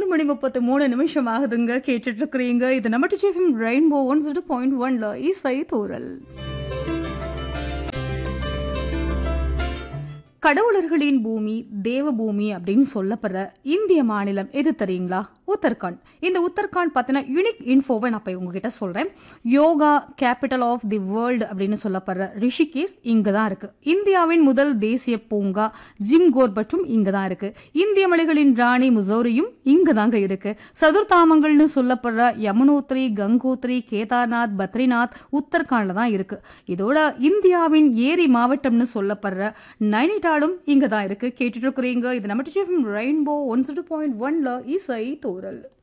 மணி முப்பத்து மூணு நிமிஷம் ஆகுதுங்க கேட்டுட்டு இருக்கிறீங்க இது நம்ம டிச்சிஎஃப்எம் ரெயின்போ ஒன் ஜீரோ பாயிண்ட் ஒன்ல இசை தூரல் கடவுளர்களின் பூமி தேவபூமி அப்படின்னு சொல்லப்படுற இந்திய மாநிலம் எது தெரியுங்களா உத்தரகாண்ட் இந்த உத்தரகாண்ட் பத்தின யூனிக் இன்ஃபோவை நான் போய் உங்ககிட்ட சொல்றேன் yoga capital of the world அப்படின்னு சொல்லப்படுற ரிஷிகேஷ் இங்க தான் இருக்கு இந்தியாவின் முதல் தேசிய பூங்கா ஜிம் கோர்பட்டும் இங்க தான் இருக்கு இந்திய மலைகளின் ராணி முசோரியும் இங்க தாங்க இருக்கு சதுர்தாமங்கள்னு சொல்லப்படுற யமுனோத்ரி கங்கோத்ரி கேதார்நாத் பத்ரிநாத் உத்தரகாண்ட்ல தான் இருக்கு இதோட இந்தியாவின் ஏரி மாவட்டம்னு சொல்லப்படுற நைனிடாலும் இங்க தான் இருக்கு கேட்டுட்டு இருக்கிறீங்க இது நம்ம ரெயின்போ ஒன் பாயிண்ட் ஒன்ல இசை தூரல்